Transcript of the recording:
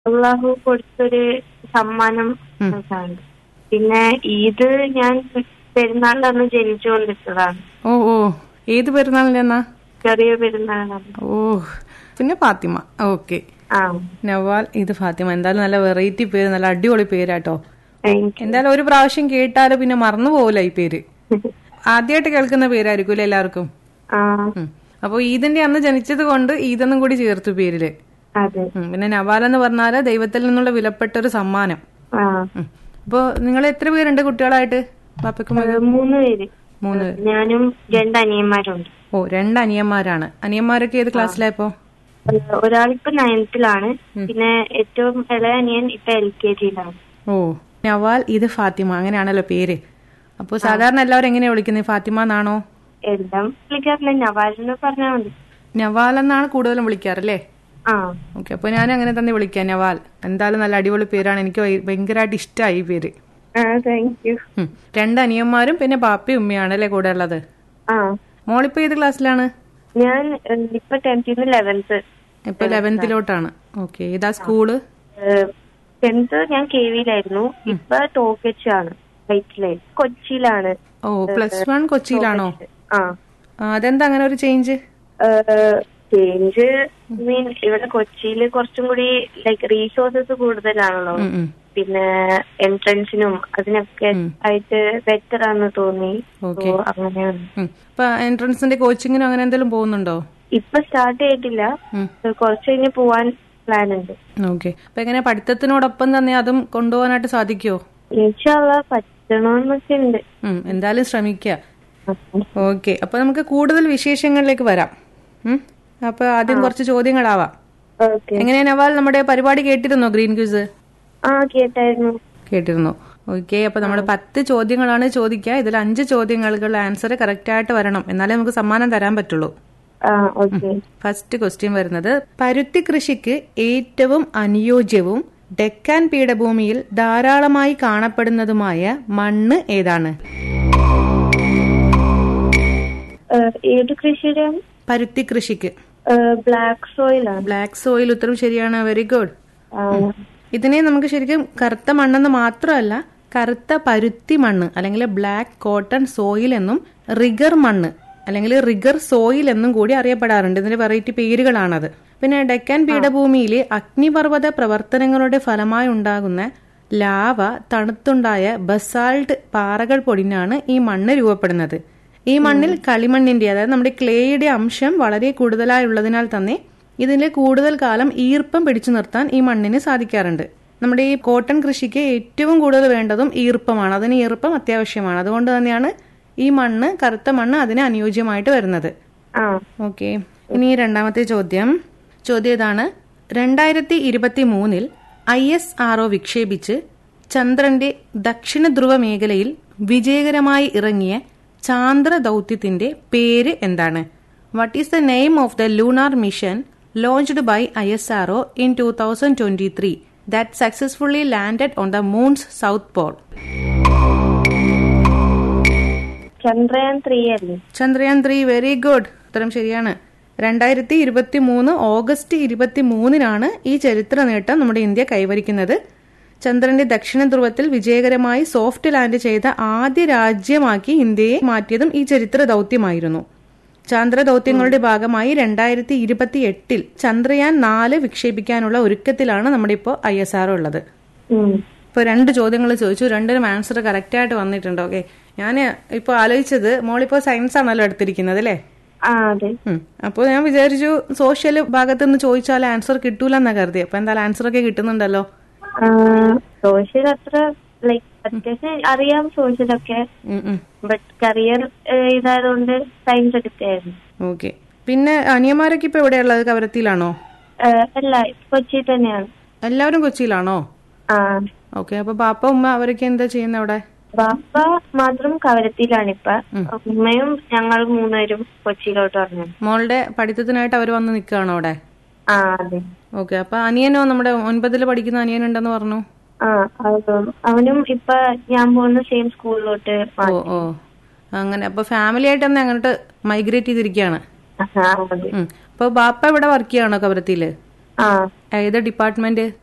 അള്ളാഹു കൊടുത്തൊരു സമ്മാനം ഉം. ആണ് പിന്നെ ഈദ് ഞാൻ പെരുന്നാളിന്റെ അന്ന് ജനിച്ചുകൊണ്ടിട്ടതാണ് ഓ ഓ ഏത് പെരുന്നാളിലെന്നാ ചെറിയ പെരുന്നാളാണ് ഓ പിന്നെ ഫാത്തിമ ഓക്കെ ആ നവാൽ ഇത് ഫാത്തിമ എന്തായാലും നല്ല വെറൈറ്റി പേര് നല്ല അടിപൊളി പേരാട്ടോ താങ്ക് യു എന്തായാലും ഒരു പ്രാവശ്യം കേട്ടാലും പിന്നെ മറന്നു പോകില്ല ഈ പേര് ആദ്യമായിട്ട് കേൾക്കുന്ന പേരായിരിക്കും അല്ലേ എല്ലാവർക്കും ആ ഉം. അപ്പൊ ഈദിന്റെ അന്ന് ജനിച്ചത് കൊണ്ട് ഈദെന്നും കൂടി ചേർത്തു പേരില് അതെ ഉം. പിന്നെ നവാൽ എന്ന് പറഞ്ഞാല് ദൈവത്തിൽ നിന്നുള്ള വിലപ്പെട്ട ഒരു സമ്മാനം ആ ഉം. അപ്പൊ നിങ്ങൾ എത്ര പേരുണ്ട് കുട്ടികളായിട്ട് ബാപ്പയ്ക്കും ഏ, മൂന്ന് പേര് മൂന്ന് ഞാനും രണ്ട് അനിയന്മാരുണ്ട് ഓ രണ്ട് അനിയന്മാരാണ് അനിയന്മാരൊക്കെ ഏത് ക്ലാസ്സിലായപ്പോ ഏ, ഒരാളിപ്പോ നയൻത്തിലാണ് പിന്നെ ഏറ്റവും ഇളയ അനിയൻ ഇപ്പൊ എൽ കെ ജിയിലാണ് ഓ നവാൽ ഇത് ഫാത്തിമ അങ്ങനെയാണല്ലോ പേര് അപ്പോൾ സാധാരണ എല്ലാവരും എങ്ങനെയാ വിളിക്കുന്നത് ഫാത്തിമ എന്നാണോ എല്ലാം വിളിക്കാറില്ല നവാജെന്ന് പറഞ്ഞാൽ മതി നവാൽ എന്നാണ് കൂടുതലും വിളിക്കാറല്ലേ ആ ഓക്കെ അപ്പോൾ ഞാൻ അങ്ങനെ തന്നെ വിളിക്കാം നവാൽ എന്തായാലും നല്ല അടിപൊളി പേരാണ് എനിക്ക് ഭയ- ഭയങ്കരമായിട്ട് ഇഷ്ടമായി ഈ പേര് ആ താങ്ക് യു ഉം. രണ്ട് അനിയന്മാരും പിന്നെ ബാപ്പയും ഉമ്മയാണ് അല്ലേ കൂടെ ഉള്ളത് ആ മോളിപ്പോ ഏത് ക്ലാസ്സിലാണ് ഞാൻ ഏ, ഇപ്പൊ ടെൻത്തിന് ലെവൻത്ത് ഇപ്പൊ ലെവൻത്തിലോട്ടാണ് ഓക്കെ ഏതാ സ്കൂള് ടെൻത്ത് ഞാൻ കെ വിയിലായിരുന്നു ഇപ്പൊ ടോക്കച്ചാണ് വൈറ്റിലെ കൊച്ചിയിലാണ് ഓ പ്ലസ് വൺ കൊച്ചിയിലാണോ ആ ആ, അതെന്താ അങ്ങനെ ഒരു ചേഞ്ച് ചേഞ്ച് മീൻ ഇവിടെ കൊച്ചിയിൽ കുറച്ചും കൂടി ലൈക്ക് റീസോഴ്സസ് കൂടുതലാണല്ലോ പിന്നെ എൻട്രൻസിനും അതിനൊക്കെ ആയിട്ട് ബെറ്റർ ആണെന്ന് തോന്നി Okay. So, അങ്ങനെയാണ് ഇപ്പൊ എൻട്രൻസിന്റെ കോച്ചിങ്ങിനും അങ്ങനെ എന്തെങ്കിലും പോകുന്നുണ്ടോ ഇപ്പൊ സ്റ്റാർട്ട് ചെയ്തിട്ടില്ല ഉം. കുറച്ച് കഴിഞ്ഞ് പോവാൻ പ്ലാൻ ഉണ്ട് ഓക്കെ അപ്പൊ എങ്ങനെ പഠിത്തത്തിനോടൊപ്പം തന്നെ അതും കൊണ്ടുപോകാനായിട്ട് സാധിക്കുമോ ഇൻഷാല്ല പറ്റണമെന്നൊക്കെ ഉണ്ട് ഉം, എന്തായാലും ശ്രമിക്കുക ഓക്കെ അപ്പൊ നമുക്ക് കൂടുതൽ വിശേഷങ്ങളിലേക്ക് വരാം ഉം. അപ്പൊ ആദ്യം കുറച്ച് ചോദ്യങ്ങളാവാം ഓക്കെ എങ്ങനെയാ നവാൽ നമ്മുടെ പരിപാടി കേട്ടിരുന്നോ ഗ്രീൻ ക്യൂസ് ആ കേട്ടായിരുന്നു കേട്ടിരുന്നു ഓക്കെ അപ്പൊ നമ്മൾ പത്ത് ചോദ്യങ്ങളാണ് ചോദിക്കുക ഇതിൽ അഞ്ച് ചോദ്യങ്ങളുടെ ആൻസർ കറക്റ്റ് ആയിട്ട് വരണം എന്നാലേ നമുക്ക് സമ്മാനം തരാൻ പറ്റുള്ളൂ ആ ഓക്കെ ഫസ്റ്റ് ക്വസ്റ്റ്യൻ വരുന്നത് പരുത്തി കൃഷിക്ക് ഏറ്റവും അനുയോജ്യവും ഡെക്കാൻ പീഠഭൂമിയിൽ ധാരാളമായി കാണപ്പെടുന്നതുമായ മണ്ണ് ഏതാണ് ഏത് കൃഷിയുടെ പരുത്തി കൃഷിക്ക് ബ്ലാക്ക് സോയിലാണ് ബ്ലാക്ക് സോയിൽ ഉത്തരം ശരിയാണ് വെരി ഗുഡ് ഇതിനെ നമുക്ക് ശരിക്കും കറുത്ത മണ്ണെന്ന് മാത്രമല്ല കറുത്ത പരുത്തി മണ്ണ് അല്ലെങ്കിൽ ബ്ലാക്ക് കോട്ടൺ സോയിൽ എന്നും റിഗർ മണ്ണ് അല്ലെങ്കിൽ റിഗർ സോയിൽ എന്നും കൂടി അറിയപ്പെടാറുണ്ട് ഇതിന്റെ വെറൈറ്റി പേരുകളാണത് പിന്നെ ഡെക്കാൻ പീഠഭൂമിയിലെ അഗ്നിപർവ്വത പ്രവർത്തനങ്ങളുടെ ഫലമായി ഉണ്ടാകുന്ന ലാവ തണുത്തുണ്ടായ ബസാൾട്ട് പാറകൾ പൊടിഞ്ഞാണ് ഈ മണ്ണ് രൂപപ്പെടുന്നത് ഈ മണ്ണിൽ കളിമണ്ണിന്റെ അതായത് നമ്മുടെ ക്ലേയുടെ അംശം വളരെ കൂടുതലായുള്ളതിനാൽ തന്നെ ഇതിന്റെ കൂടുതൽ കാലം ഈർപ്പം പിടിച്ചു നിർത്താൻ ഈ മണ്ണിന് സാധിക്കാറുണ്ട് നമ്മുടെ ഈ കോട്ടൺ കൃഷിക്ക് ഏറ്റവും കൂടുതൽ വേണ്ടതും ഈർപ്പമാണ് അതിന് ഈർപ്പം അത്യാവശ്യമാണ് അതുകൊണ്ട് തന്നെയാണ് ഈ മണ്ണ് കറുത്ത മണ്ണ് അതിന് അനുയോജ്യമായിട്ട് വരുന്നത് ആ ഓക്കെ ഇനി രണ്ടാമത്തെ ചോദ്യം ചോദ്യം ഇതാണ് രണ്ടായിരത്തി ഇരുപത്തി മൂന്നിൽ ഐ എസ് ആർഒ വിക്ഷേപിച്ച് ചന്ദ്രന്റെ ദക്ഷിണ ധ്രുവ മേഖലയിൽ വിജയകരമായി ഇറങ്ങിയ ചാന്ദ്ര ദൗത്യത്തിന്റെ പേര് എന്താണ് what is the name of the lunar mission launched by I S R O in two thousand twenty three that successfully landed on the moon's south pole Chandrayaan three അല്ലേ ചന്ദ്രയാൻ ത്രീ വെരി ഗുഡ് ഉത്തരം ശരിയാണ് രണ്ടായിരത്തി ഇരുപത്തി മൂന്ന് ഓഗസ്റ്റ് ഇരുപത്തി മൂന്നിനാണ് ഈ ചരിത്ര നേട്ടം നമ്മുടെ ഇന്ത്യ കൈവരിക്കുന്നത് ചന്ദ്രന്റെ ദക്ഷിണ ധ്രുവത്തിൽ വിജയകരമായി സോഫ്റ്റ് ലാൻഡ് ചെയ്ത ആദ്യ രാജ്യമാക്കി ഇന്ത്യയെ മാറ്റിയതും ഈ ചരിത്ര ദൗത്യമായിരുന്നു ചാന്ദ്ര ദൗത്യങ്ങളുടെ ഭാഗമായി രണ്ടായിരത്തി ഇരുപത്തി എട്ടിൽ ചന്ദ്രയാൻ നാല് വിക്ഷേപിക്കാനുള്ള ഒരുക്കത്തിലാണ് നമ്മുടെ ഇപ്പോൾ ഐ എസ് ആർ ഉള്ളത് ഉം. ഇപ്പൊ രണ്ട് ചോദ്യങ്ങൾ ചോദിച്ചു രണ്ടിനും ആൻസർ കറക്റ്റ് ആയിട്ട് വന്നിട്ടുണ്ട് ഓക്കെ ഞാൻ ഇപ്പൊ ആലോചിച്ചത് മോളിപ്പോ സയൻസ് ആണല്ലോ എടുത്തിരിക്കുന്നത് അല്ലേ ആ അതെ അപ്പോൾ ഞാൻ വിചാരിച്ചു സോഷ്യൽ ഭാഗത്ത് നിന്ന് ചോദിച്ചാൽ ആൻസർ കിട്ടൂലെന്നാ കരുതി അപ്പൊ എന്തായാലും ആൻസർ ഒക്കെ കിട്ടുന്നുണ്ടല്ലോ സോഷ്യൽ അത്ര ലൈക്ക് അത്യാവശ്യം അറിയാം സോഷ്യലൊക്കെ ഉം, ഉം. ബട്ട് കരിയർ ഇതായതുകൊണ്ട് സയൻസ് എടുത്തായിരുന്നു ഓക്കെ പിന്നെ അനിയന്മാരൊക്കെ ഇപ്പൊ എവിടെയുള്ളത് കവരത്തിയിലാണോ ഏഹ്, അല്ല കൊച്ചി തന്നെയാണ് എല്ലാവരും കൊച്ചിയിലാണോ ആ ഓക്കെ അപ്പൊ പാപ്പ ഉമ്മ അവരൊക്കെ എന്താ ചെയ്യുന്നത് അവിടെ ബാപ്പ മാത്രം കവരത്തിയിലാണ് ഇപ്പൊ ഉമ്മയും ഞങ്ങൾ മൂന്നുപേരും കൊച്ചിയിലോട്ട് പറഞ്ഞു മോളുടെ പഠിത്തത്തിനായിട്ട് അവർ വന്ന് നിൽക്കുകയാണോ അവിടെ ആ അതെ ഓക്കെ അപ്പൊ അനിയനോ നമ്മുടെ ഒൻപതിൽ പഠിക്കുന്ന അനിയനുണ്ടെന്ന് പറഞ്ഞു ആ അത് അവനും ഇപ്പൊ ഞാൻ പോകുന്ന സെയിം സ്കൂളിലോട്ട് ഓ ഓ അങ്ങനെ അപ്പൊ ഫാമിലി ആയിട്ട് തന്നെ അങ്ങോട്ട് മൈഗ്രേറ്റ് ചെയ്തിരിക്കുകയാണ് ആ, അതെ ഉം. അപ്പൊ ബാപ്പ ഇവിടെ വർക്ക് ചെയ്യാണോ കവരത്തിയില് ആ ഏത് ഡിപ്പാർട്ട്മെന്റ്